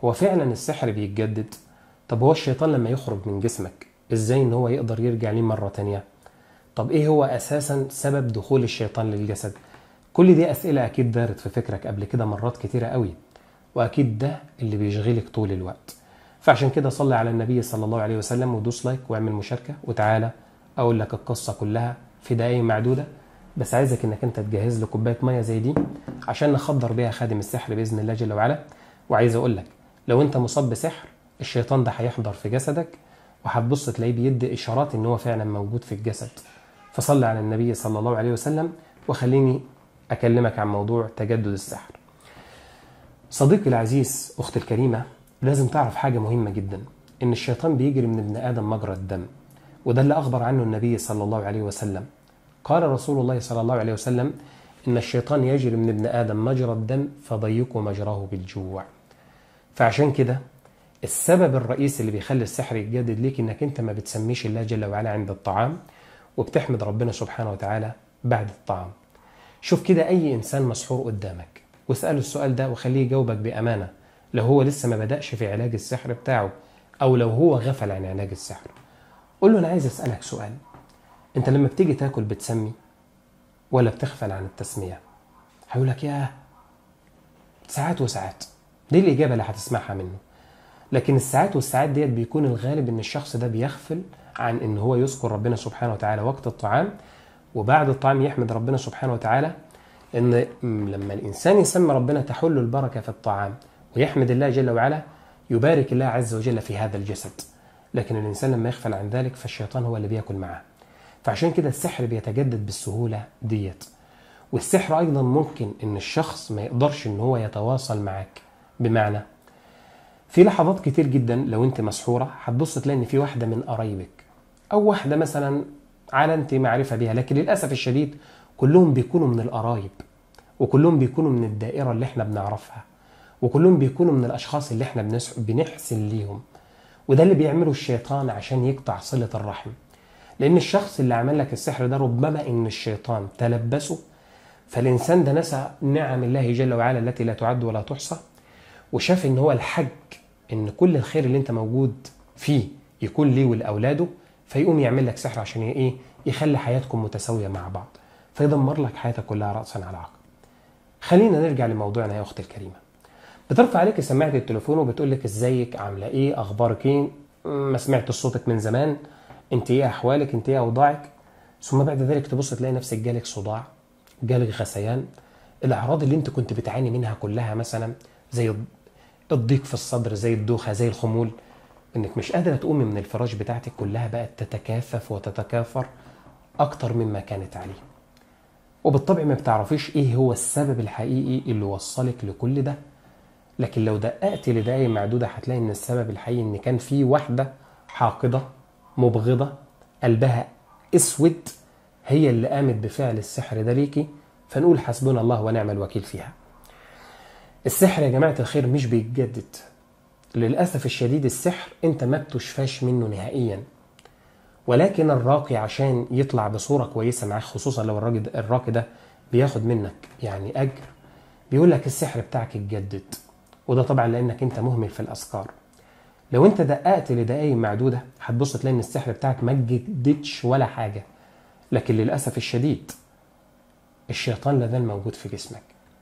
هو فعلا السحر بيتجدد طب هو الشيطان لما يخرج من جسمك ازاي ان هو يقدر يرجع ليه مرة تانية طب ايه هو اساسا سبب دخول الشيطان للجسد كل دي اسئلة اكيد دارت في فكرك قبل كده مرات كتيرة قوي واكيد ده اللي بيشغلك طول الوقت فعشان كده صلي على النبي صلى الله عليه وسلم ودوس لايك واعمل مشاركة وتعالى اقول لك القصة كلها في دقايق معدودة بس عايزك انك انت تجهز لي كوبايه ميه زي دي عشان نخدر بيها خادم السحر باذن الله جل وعلا وعايز اقول لك لو انت مصاب بسحر الشيطان ده هيحضر في جسدك وهتبص تلاقيه بيدي اشارات ان هو فعلا موجود في الجسد فصلي على النبي صلى الله عليه وسلم وخليني اكلمك عن موضوع تجدد السحر صديقي العزيز اختي الكريمه لازم تعرف حاجه مهمه جدا ان الشيطان بيجري من ابن ادم مجرى الدم وده اللي اخبر عنه النبي صلى الله عليه وسلم قال رسول الله صلى الله عليه وسلم إن الشيطان يجري من ابن آدم مجرى الدم فضيقوا مجراه بالجوع فعشان كده السبب الرئيسي اللي بيخلي السحر يتجدد ليك انك انت ما بتسميش الله جل وعلا عند الطعام وبتحمد ربنا سبحانه وتعالى بعد الطعام شوف كده اي انسان مسحور قدامك واساله السؤال ده وخليه يجاوبك بامانه لو هو لسه ما بداش في علاج السحر بتاعه او لو هو غفل عن علاج السحر قول له انا عايز اسالك سؤال انت لما بتيجي تاكل بتسمي ولا بتغفل عن التسمية هيقول لك ياه ساعات وساعات دي الإجابة اللي هتسمعها منه لكن الساعات والساعات ديت بيكون الغالب ان الشخص ده بيغفل عن ان هو يذكر ربنا سبحانه وتعالى وقت الطعام وبعد الطعام يحمد ربنا سبحانه وتعالى ان لما الانسان يسمى ربنا تحل البركه في الطعام ويحمد الله جل وعلا يبارك الله عز وجل في هذا الجسد لكن الانسان لما يغفل عن ذلك فالشيطان هو اللي بياكل معاه فعشان كده السحر بيتجدد بالسهولة ديت والسحر أيضا ممكن إن الشخص ما يقدرش إن هو يتواصل معاك بمعنى في لحظات كتير جدا لو أنت مسحورة هتبص تلاقي إن في واحدة من قرايبك أو واحدة مثلا على أنت معرفة بيها لكن للأسف الشديد كلهم بيكونوا من القرايب وكلهم بيكونوا من الدائرة اللي احنا بنعرفها وكلهم بيكونوا من الأشخاص اللي احنا بنحسن ليهم وده اللي بيعمله الشيطان عشان يقطع صلة الرحم لان الشخص اللي عمل لك السحر ده ربما ان الشيطان تلبسه فالانسان ده نسى نعم الله جل وعلا التي لا تعد ولا تحصى وشاف ان هو الحج ان كل الخير اللي انت موجود فيه يكون ليه ولاولاده فيقوم يعمل لك سحر عشان ايه يخلي حياتكم متساويه مع بعض فيدمر لك حياتك كلها راسا على عقب خلينا نرجع لموضوعنا يا اختي الكريمه بترفع عليك سماعه التليفون وبتقول لك ازيك عامله ايه اخبارك ايه ما سمعت صوتك من زمان انت ايه احوالك انت ايه اوضاعك ثم بعد ذلك تبص تلاقي نفسك جالك صداع جالك غثيان الاعراض اللي انت كنت بتعاني منها كلها مثلا زي الضيق في الصدر زي الدوخه زي الخمول انك مش قادره تقومي من الفراش بتاعتك كلها بقت تتكاثف وتتكاثر اكتر مما كانت عليه وبالطبع ما بتعرفيش ايه هو السبب الحقيقي اللي وصلك لكل ده لكن لو دققت لدقايق معدوده هتلاقي ان السبب الحقيقي ان كان في واحده حاقده مبغضة قلبها اسود هي اللي قامت بفعل السحر ده ليكي فنقول حسبنا الله ونعم الوكيل فيها السحر يا جماعة الخير مش بيتجدد للأسف الشديد السحر انت ما بتشفاش منه نهائيا ولكن الراقي عشان يطلع بصورة كويسة معاك خصوصا لو الراجل الراقي ده بياخد منك يعني أجر بيقول لك السحر بتاعك اتجدد وده طبعا لأنك انت مهمل في الأذكار لو انت دققت لدقايق معدوده هتبص تلاقي ان السحر بتاعك ما اتجددش ولا حاجه لكن للاسف الشديد الشيطان لازال موجود في جسمك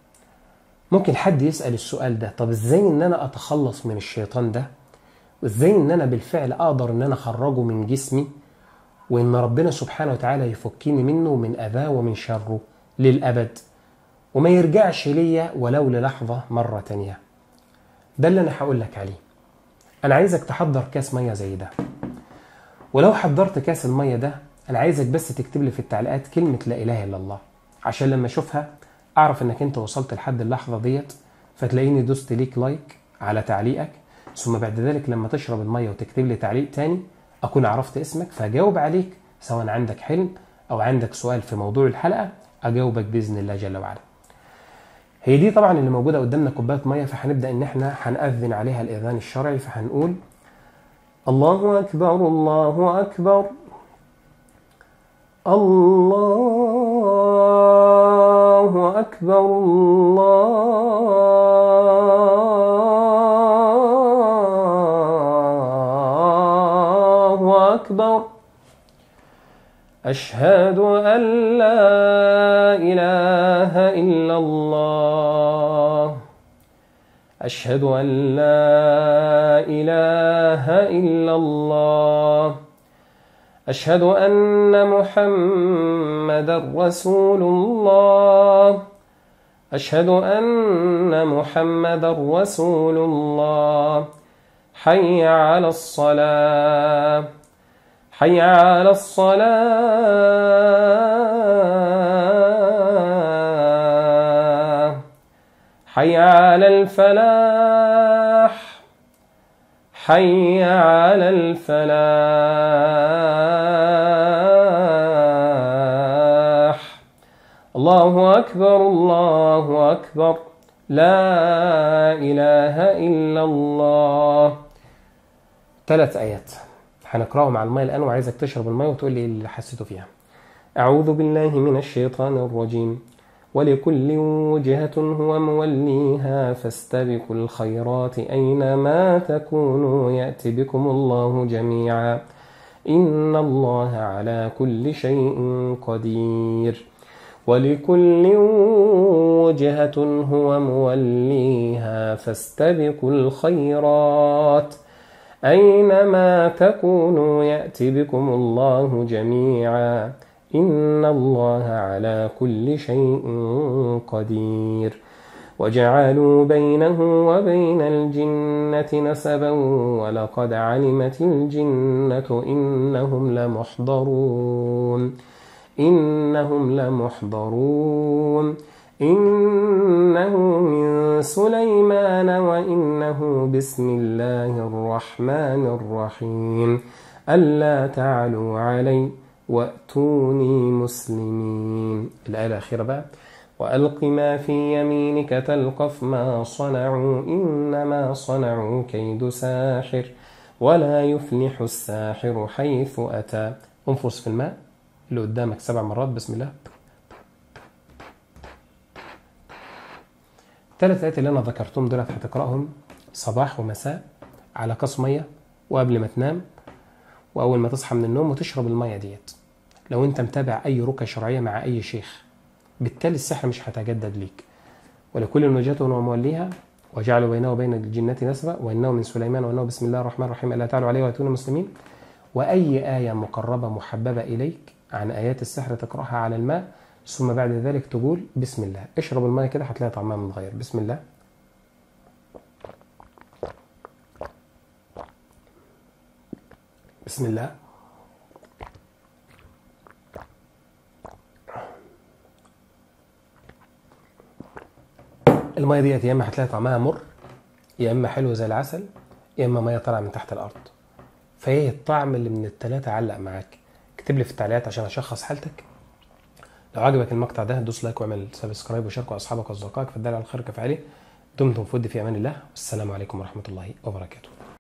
ممكن حد يسال السؤال ده طب ازاي ان انا اتخلص من الشيطان ده وازاي ان انا بالفعل اقدر ان انا اخرجه من جسمي وان ربنا سبحانه وتعالى يفكني منه ومن اذاه ومن شره للابد وما يرجعش ليا ولو للحظه مره تانيه ده اللي انا هقول لك عليه انا عايزك تحضر كاس ميه زي ده ولو حضرت كاس الميه ده انا عايزك بس تكتب لي في التعليقات كلمه لا اله الا الله عشان لما اشوفها اعرف انك انت وصلت لحد اللحظه ديت فتلاقيني دوست ليك لايك على تعليقك ثم بعد ذلك لما تشرب الميه وتكتب لي تعليق تاني اكون عرفت اسمك فاجاوب عليك سواء عندك حلم او عندك سؤال في موضوع الحلقه اجاوبك باذن الله جل وعلا هي دي طبعا اللي موجوده قدامنا كوبايه ميه فهنبدا ان احنا هنأذن عليها الاذان الشرعي فهنقول الله اكبر الله اكبر الله اكبر الله أكبر أشهد أن لا إله إلا الله أشهد أن لا إله إلا الله أشهد أن محمدا رسول الله أشهد أن محمدا رسول الله حي على الصلاة حي على الصلاة حي على الفلاح حي على الفلاح الله أكبر الله أكبر لا إله إلا الله ثلاث آيات هنقرأهم على المية الآن وعايزك تشرب المية وتقول لي اللي حسيته فيها أعوذ بالله من الشيطان الرجيم ولكل وجهة هو موليها فاستبقوا الخيرات أينما تكونوا يأتي بكم الله جميعا إن الله على كل شيء قدير ولكل وجهة هو موليها فاستبقوا الخيرات أينما تكونوا يأتي بكم الله جميعا إن الله على كل شيء قدير وجعلوا بينه وبين الجنة نسبا ولقد علمت الجنة إنهم لمحضرون إنهم لمحضرون إنه من سليمان وإنه بسم الله الرحمن الرحيم ألا تعلوا علي وأتوني مسلمين الآية الأخيرة بقى وألق ما في يمينك تلقف ما صنعوا إنما صنعوا كيد ساحر ولا يفلح الساحر حيث أتى انفس في الماء اللي قدامك سبع مرات بسم الله الثلاث آيات اللي أنا ذكرتهم دول هتقرأهم صباح ومساء على كاس مية وقبل ما تنام وأول ما تصحى من النوم وتشرب المية ديت لو أنت متابع أي رقية شرعية مع أي شيخ بالتالي السحر مش هيتجدد ليك ولكل وجهة وموليها وجعلوا بينه وبين الجنة نسبا وإنه من سليمان وإنه بسم الله الرحمن الرحيم ألا تعلوا عليه وأتوني مسلمين وأي آية مقربة محببة إليك عن آيات السحر تقرأها على الماء ثم بعد ذلك تقول بسم الله اشرب الماء كده هتلاقي طعمها متغير بسم الله بسم الله المية ديت يا اما هتلاقي طعمها مر يا اما حلو زي العسل يا اما ميه طالعه من تحت الارض فايه الطعم اللي من التلاتة علق معاك اكتب لي في التعليقات عشان اشخص حالتك لو عجبك المقطع ده دوس لايك واعمل سبسكرايب وشاركه اصحابك واصدقائك في الدال على الخير كفعلي دمتم في ود في امان الله والسلام عليكم ورحمه الله وبركاته